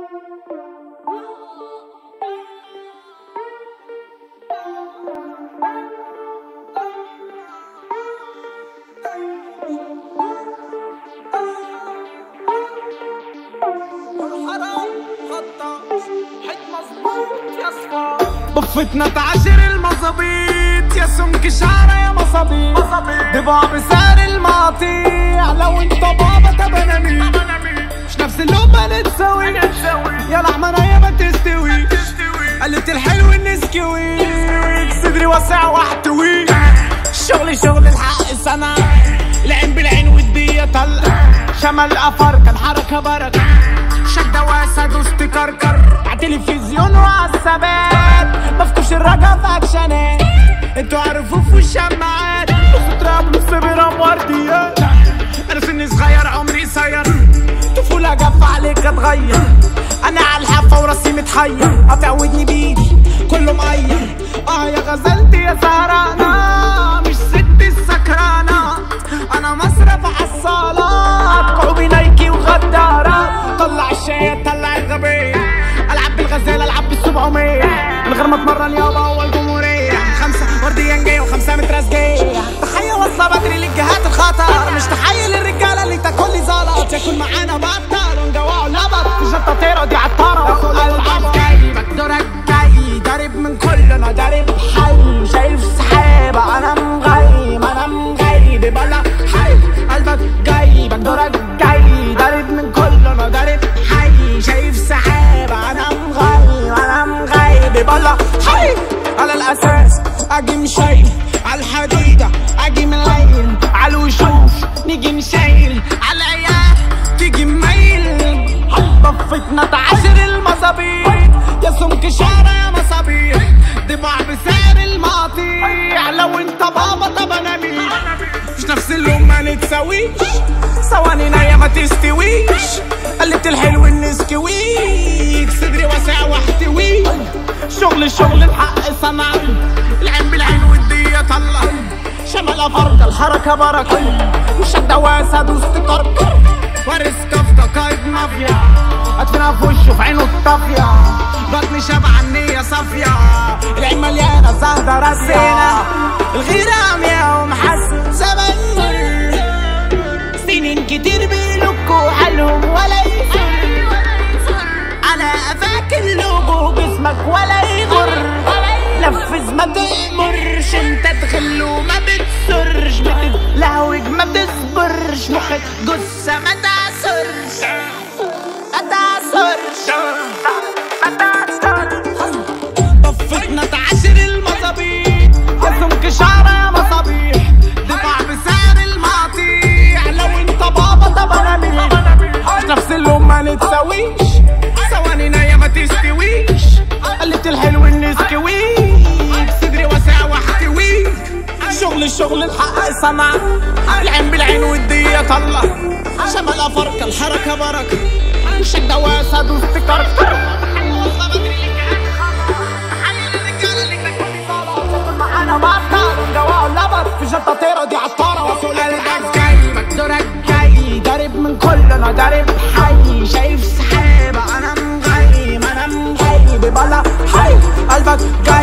بفتنا تعشر المظابيط يا سمك شعرة يا مصابيط ضباع بسعر المقاطيع لو انت بابا طب انا مين مش نفس اللقمة نتساوي يا لحمة نية ما تستوي قلت الحلو النسكوي صدري واسع واحتوي شغلي شغل الحق سنة العين بالعين والدية طلع شمال افركة الحركة بركة شدة واسع دوست كركر عالتلفزيون وعالثبات مفكوش الرجا في اكشنات انتوا عارفوا في الشماعات نص تراب نص برام ورديات انا سني صغير عمري صير طفولة جف عليك اتغير انا على الحافة وراسي متحير قاطع ودني بايدي كله مقير اه يا غزلتي يا سهرانة مش ست السكرانة انا مصرف عالصالات كعوبي نايكي وغدارة طلع الشاي طلع الغبية العب بالغزال العب بالسبعمية من غير ما اتمرن يابا اول جمهورية خمسة ورديا جاية وخمسة متراس جاية تحية واصلة بدري للجهات الخطر مش تحية للرجالة اللي تاكل لي زلط ياكل معانا بطل ونجوعه لبط تيشيرت طيرة دي عالطارة قلبك جايبك دورك جاي ضارب من كلنا ضارب حي شايف سحابة انا مغيب انا مغيب بلا حي قلبك جايبك دورك جاي ضارب من كلنا ضارب حي شايف سحابة انا مغيب انا مغيب بلا حي على الاساس اجي مشايل على الحديدة اجي ملايل على الوشوش نيجي نشايل على العيال تيجي مميل ضفتنا تعاشر المظابيط يا سمك شعرة يا مصابيح ضباع بسعر المقاطيع لو انت بابا طب انا مين مش نفس اللون ما نتساويش ثواني نايا ما تستويش قلبت الحلو النسكويك صدري واسع واحتوي شغل شغل الحق صنع العين بالعين والدية طلع شمال افرق الحركة بركة وشدة واسع دوست كركر وارث كفتة قايد مافيا اتنا في وشه في عينه الطافية بطني شبع النية صافية العين مليانة زهدة راسينا الغيرة عمياء ومحسن زمن مر سنين كتير بيلكوا حالهم ولا يسر على قفاك اللوجو جسمك ولا يغر نفذ ما تأمرش انت تغل وما بتسرش بتتلهوج ما بتصبرش مخك جثة ما تعصرش ما تعصرش ما تعصرش ضفتنا تعاشر المظابيط يا سمك شعرة يا مصابيح دفع بسعر المقاطيع لو انت بابا طب انا مين مش نفس اللون ما نتساويش ثواني نايا ما تستويش قلبت الحلو النسكويك صدري واسع واحتويك شغل شغل الحق صنع العين بالعين والدية طلع شمال افركة الحركة بركة شدة واسع دوست كركر معانا بطل ونجوعه لبط في جنطة طيرة دي عالطارة قلبك جايبك دورك جاي ضارب من كلنا ضارب حي شايف سحابة انا مغيب انا مغيب بلا حي قلبك جاي